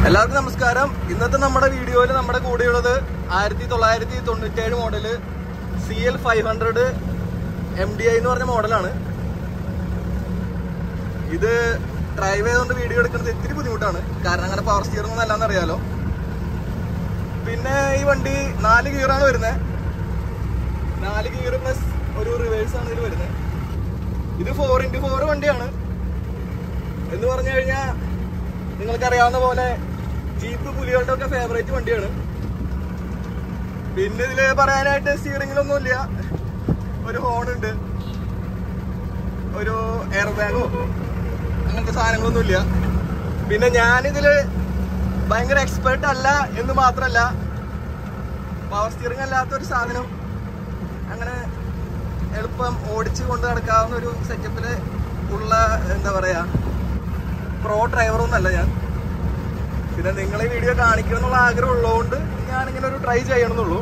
എല്ലാവർക്കും നമസ്കാരം ഇന്നത്തെ നമ്മുടെ വീഡിയോയിൽ നമ്മുടെ കൂടെയുള്ളത് ആയിരത്തി തൊള്ളായിരത്തി തൊണ്ണൂറ്റേഴ് model C L five hundred M D I എന്ന് പറഞ്ഞ മോഡലാണ് ഇത് ഡ്രൈവ് ചെയ്തുകൊണ്ട് വീഡിയോ എടുക്കുന്നത് ഇത്തിരി ബുദ്ധിമുട്ടാണ് കാരണം അങ്ങനെ പവർ സ്റ്റിയറിംഗ് ഒന്നും അല്ലാന്ന് അറിയാലോ പിന്നെ ഈ വണ്ടി നാല് ഗിയറാണ് വരുന്നത് നാല് ഗിയർ പ്ലസ് ഒരു റിവേഴ്സ് ആണ് ഇതിൽ വരുന്നത് ഇത് ഫോർ ഇൻറ്റു ഫോർ വണ്ടിയാണ് എന്ന് പറഞ്ഞു കഴിഞ്ഞാൽ നിങ്ങൾക്കറിയാവുന്ന പോലെ ജീപ്പ് പുലികളുടെ ഒക്കെ ഫേവറേറ്റ് വണ്ടിയാണ് പിന്നെ ഇതില് പറയാനായിട്ട് സ്റ്റിയറിംഗിലൊന്നുമില്ല ഒരു ഹോൺ ഉണ്ട് ഒരു എയർ ബാഗോ അങ്ങനത്തെ സാധനങ്ങളൊന്നുമില്ല പിന്നെ ഞാനിതില് ഭയങ്കര എക്സ്പേർട്ട് അല്ല എന്ന് മാത്രല്ല പവർ സ്റ്റിയറിംഗ് അല്ലാത്ത ഒരു സാധനം അങ്ങനെ എളുപ്പം ഓടിച്ചു കൊണ്ട് നടക്കാവുന്ന ഒരു സെറ്റപ്പില് ഉള്ള എന്താ പറയാ പ്രോ ഡ്രൈവറൊന്നല്ല ഞാൻ പിന്നെ നിങ്ങൾ ഈ വീഡിയോ കാണിക്കണം എന്നുള്ള ആഗ്രഹം ഉള്ളതുകൊണ്ട് ഞാനിങ്ങനെ ഒരു ട്രൈ ചെയ്യണമെന്നുള്ളൂ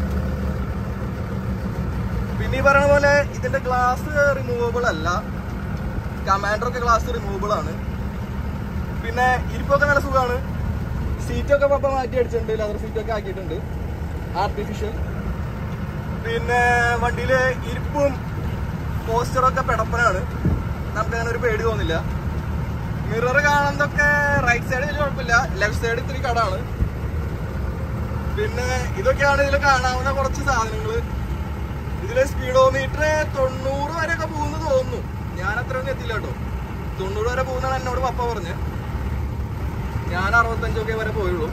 പിന്നെ ഈ പറയുന്ന പോലെ ഇതിന്റെ ഗ്ലാസ് റിമൂവബിൾ അല്ല കമാൻഡർ ഒക്കെ ഗ്ലാസ് റിമൂവബിൾ ആണ് പിന്നെ ഇരിപ്പൊക്കെ നല്ല സുഖമാണ് സീറ്റൊക്കെ പപ്പ മാറ്റി അടിച്ചിട്ടുണ്ട് ലെതർ സീറ്റൊക്കെ ആക്കിയിട്ടുണ്ട് ആർട്ടിഫിഷ്യൽ പിന്നെ വണ്ടിയില് ഇരിപ്പും പോസ്റ്ററൊക്കെ പെടപ്പനാണ് നമുക്കങ്ങനെ ഒരു പേടി തോന്നില്ല മിറർ കാണുന്നതൊക്കെ റൈറ്റ് സൈഡ് വലിയ കുഴപ്പമില്ല ലെഫ്റ്റ് സൈഡ് ഇത്തിരി കടാണ് പിന്നെ ഇതൊക്കെയാണ് ഇതിൽ കാണാവുന്ന കുറച്ച് സാധനങ്ങൾ ഇതിലെ സ്പീഡോമീറ്റർ തൊണ്ണൂറ് വരെ ഒക്കെ പോകുന്നു തോന്നുന്നു ഞാൻ അത്രയൊന്നും എത്തില്ല കേട്ടോ തൊണ്ണൂറ് വരെ പോകുന്നതാണ് എന്നോട് പപ്പ പറഞ്ഞ് ഞാൻ അറുപത്തഞ്ചൊക്കെ വരെ പോയുള്ളൂ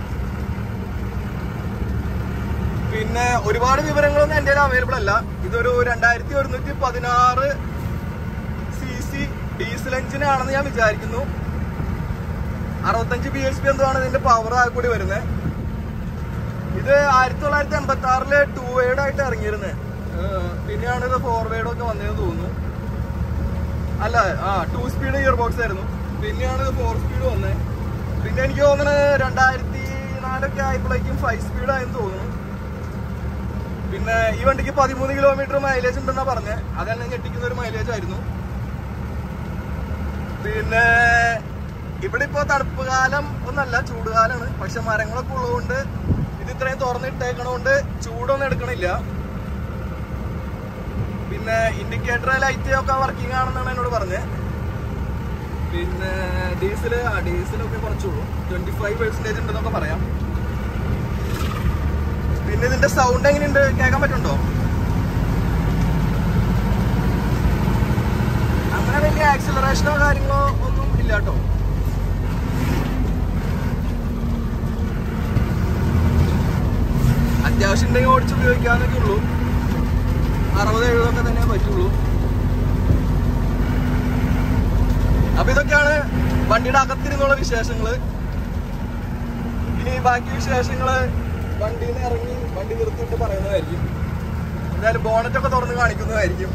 പിന്നെ ഒരുപാട് വിവരങ്ങളൊന്നും എൻ്റെ അവൈലബിൾ അല്ല ഇതൊരു രണ്ടായിരത്തി ഒരുന്നൂറ്റി പതിനാറ് സി സി ഡീസൽ എഞ്ചിൻ ആണെന്ന് ഞാൻ വിചാരിക്കുന്നു അറുപത്തഞ്ച് ബി എച്ച് പി എന്തോ ആണ് ഇതിന്റെ പവർ ആ കൂടി വരുന്നത് ഇത് ആയിരത്തി തൊള്ളായിരത്തി എൺപത്തി ആറില് ടൂ വേഡ് ആയിട്ട് ഇറങ്ങിയിരുന്നത് പിന്നെയാണ് ഇത് ഫോർ വേഡ് ഒക്കെ വന്നതെന്ന് തോന്നുന്നു അല്ല ആ ടു സ്പീഡ് ഇയർ ബോക്സ് ആയിരുന്നു പിന്നെയാണ് ഇത് ഫോർ സ്പീഡ് വന്നത് പിന്നെ എനിക്ക് തോന്നുന്നത് രണ്ടായിരത്തി നാലൊക്കെ ആയപ്പോഴേക്കും ഫൈവ് സ്പീഡ് ആയെന്ന് തോന്നുന്നു പിന്നെ ഈ വണ്ടിക്ക് പതിമൂന്ന് കിലോമീറ്റർ മൈലേജ് ഉണ്ടെന്നാ പറഞ്ഞത് അതെന്നെ ഞെട്ടിക്കുന്ന ഒരു മൈലേജ് ആയിരുന്നു പിന്നെ ഇവിടെ ഇപ്പോ തണുപ്പ് കാലം ഒന്നല്ല ചൂടുകാലാണ് പക്ഷെ മരങ്ങളൊക്കെ ഉള്ളതുകൊണ്ട് ഇത് ഇത്രയും തുറന്നിട്ടേക്കണോണ്ട് ചൂടൊന്നും എടുക്കണില്ല പിന്നെ ഇൻഡിക്കേറ്റർ ലൈറ്റ് ഒക്കെ വർക്കിംഗ് ആണെന്നാണ് എന്നോട് പറഞ്ഞത് പിന്നെ ഡീസൽ ആ ഡീസലൊക്കെ കുറച്ചുള്ളൂ ട്വന്റി ഫൈവ് പെർസെന്റേജ് ഉണ്ടെന്നൊക്കെ പറയാം പിന്നെ ഇതിന്റെ സൗണ്ട് എങ്ങനെയുണ്ട് കേൾക്കാൻ പറ്റുണ്ടോ അങ്ങനെ വലിയ ആക്സിലറേഷനോ കാര്യങ്ങളോ ഒന്നും ഇല്ല കേട്ടോ അത്യാവശ്യം ഉണ്ടെങ്കിൽ ഓടിച്ച് ഉപയോഗിക്കാന്നൊക്കെ ഉള്ളൂ അറുപത് എഴുപതൊക്കെ തന്നെ പറ്റുള്ളൂ അപ്പൊ ഇതൊക്കെയാണ് വണ്ടിയുടെ അകത്തിരുന്നുള്ള വിശേഷങ്ങള് ഇനി ബാക്കി വിശേഷങ്ങള് വണ്ടിയിൽ നിന്ന് ഇറങ്ങി വണ്ടി നിർത്തിയിട്ട് പറയുന്നതായിരിക്കും എന്തായാലും ബോണറ്റ് ഒക്കെ തുറന്ന് കാണിക്കുന്നതായിരിക്കും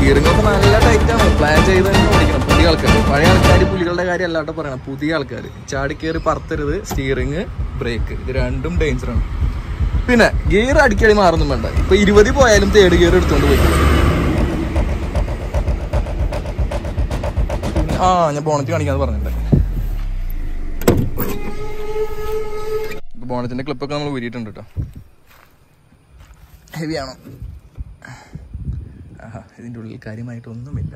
സ്റ്റിയറിംഗ് ഒക്കെ നല്ല ടൈറ്റ് ആണ് പ്ലാൻ ചെയ്ത് തന്നെ ഓടിക്കണം പുതിയ ആൾക്കാർ പഴയ ആൾക്കാർ പുലികളുടെ കാര്യം അല്ലാണ്ട് പറയണം പുതിയ ആൾക്കാർ ചാടി കയറി പറത്തരുത് സ്റ്റിയറിംഗ് ബ്രേക്ക് ഇത് രണ്ടും ഡേഞ്ചറാണ് പിന്നെ ഗിയർ അടിക്കടി മാറൊന്നും വേണ്ട ഇപ്പൊ ഇരുപതി പോയാലും തേർഡ് ഗിയർ എടുത്തോണ്ട് പോയി ആ ഞാൻ ബോണറ്റ് കാണിക്കാന്ന് പറഞ്ഞിട്ടുണ്ട് ബോണറ്റിന്റെ ക്ലിപ്പൊക്കെ നമ്മൾ ഊരിയിട്ടുണ്ട് കേട്ടോ ഹെവി ആണോ ആഹാ ഇതിൻ്റെ ഉള്ളിൽ കാര്യമായിട്ടൊന്നുമില്ല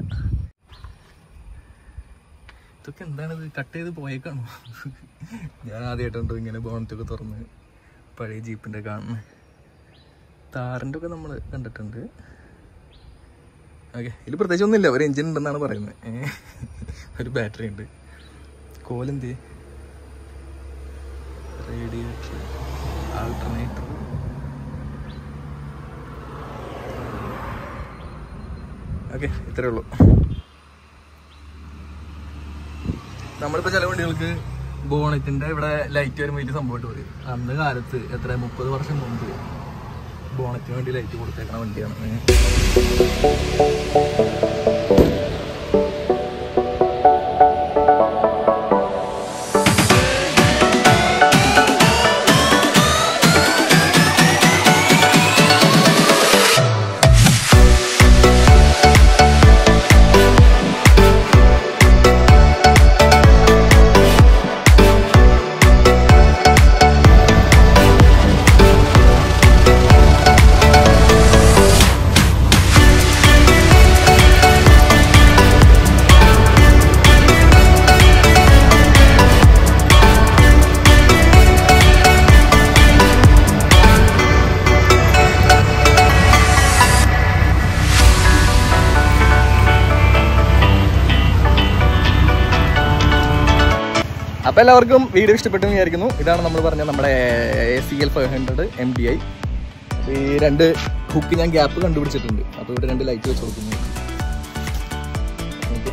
ഇതൊക്കെ എന്താണിത് കട്ട് ചെയ്ത് പോയേക്കാണോ ഞാൻ ആദ്യമായിട്ടുണ്ടോ ഇങ്ങനെ ബോണറ്റൊക്കെ തുറന്ന് പഴയ ജീപ്പിൻ്റെ കാണുന്നത് താറിൻ്റെ ഒക്കെ നമ്മൾ കണ്ടിട്ടുണ്ട് ഓക്കെ ഇതിൽ പ്രത്യേകിച്ച് ഒന്നുമില്ല ഒരു എഞ്ചിൻ ഉണ്ടെന്നാണ് പറയുന്നത് ഏ, ഒരു ബാറ്ററി ഉണ്ട് കോലെന്ത് റേഡിയേറ്റർ ആൾട്ടർനേറ്റർ ഓക്കെ ഇത്രേ ഉള്ളൂ നമ്മളിപ്പോ ചില വണ്ടികൾക്ക് ബോണറ്റിന്റെ ഇവിടെ ലൈറ്റ് വരുമ്പോൾ വലിയ സംഭവമായിട്ട് പറയും അന്ന് കാലത്ത് എത്ര മുപ്പത് വർഷം മുമ്പ് ബോണറ്റിന് വേണ്ടി ലൈറ്റ് കൊടുത്തേക്കണ വണ്ടിയാണ് ഏ. അപ്പൊ എല്ലാവർക്കും വീഡിയോ ഇഷ്ടപ്പെട്ടു എന്ന് വിചാരിക്കുന്നു ഇതാണ് നമ്മൾ പറഞ്ഞ നമ്മുടെ A C L five hundred M D I ഈ രണ്ട് ഹുക്ക് ഞാൻ ഗ്യാപ്പ് കണ്ടുപിടിച്ചിട്ടുണ്ട് അപ്പോൾ ഇവിടെ രണ്ട് ലൈറ്റ് വെച്ച് കൊടുക്കുന്നു ഓക്കെ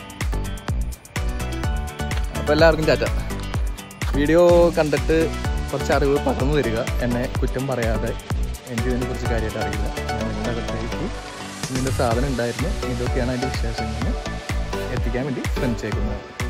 അപ്പോൾ എല്ലാവർക്കും ടാറ്റ വീഡിയോ കണ്ടിട്ട് കുറച്ച് അറിവ് പകർന്നു തരിക എന്നെ കുറ്റം പറയാതെ എനിക്ക് ഇതിനെ കുറിച്ച് കാര്യമായിട്ട് അറിയില്ല ഞാൻ നിങ്ങളുടെ അകത്തേക്ക് ഇതിൻ്റെ സാധനം ഉണ്ടായിരുന്നു ഇതൊക്കെയാണ് അതിൻ്റെ വിശേഷങ്ങൾ എത്തിക്കാൻ വേണ്ടി ശ്രമിച്ചേക്കുന്നത്